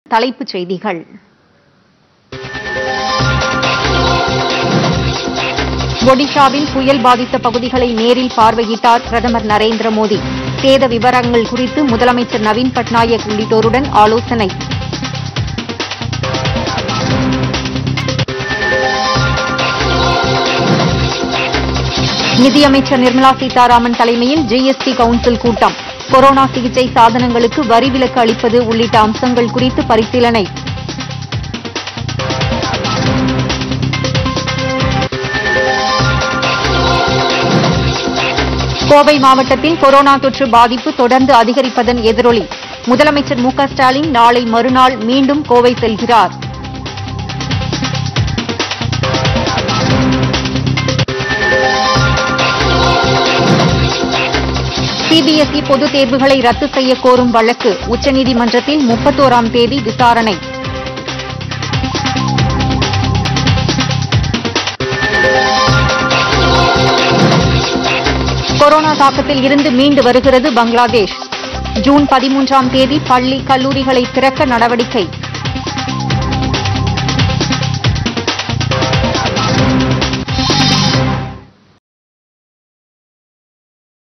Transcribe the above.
தலைப்புச் செய்திகள் ஒடிஷாவில் புயல் பாதித்த பகுதிகளை நேரில் பார்வையிட்டார் பிரதமர் நரேந்திர மோடி சேத விவரங்கள் குறித்து முதலமைச்சர் நவீன் பட்நாயக் உள்ளிட்டோருடன் ஆலோசனை நிதியமைச்சர் நிர்மலா சீதாராமன் தலைமையில் ஜிஎஸ்டி கவுன்சில் கூட்டம் கொரோனா சிகிச்சை சாதனங்களுக்கு வரி விலக்கு அளிப்பது உள்ளிட்ட அம்சங்கள் குறித்து பரிசீலனை கோவை மாவட்டத்தில் கொரோனா தொற்று பாதிப்பு தொடர்ந்து அதிகரிப்பதன் எதிரொலி முதலமைச்சர் மு க ஸ்டாலின் நாளை மறுநாள் மீண்டும் கோவை செல்கிறார் சிபிஎஸ்இ பொதுத் தேர்வுகளை ரத்து செய்ய கோரும் வழக்கு உச்சநீதிமன்றத்தில் முப்பத்தோராம் தேதி விசாரணை கொரோனா தாக்கத்தில் இருந்து மீண்டு வருகிறது பங்களாதேஷ் ஜூன் பதிமூன்றாம் தேதி பள்ளி கல்லூரிகளை திறக்க நடவடிக்கை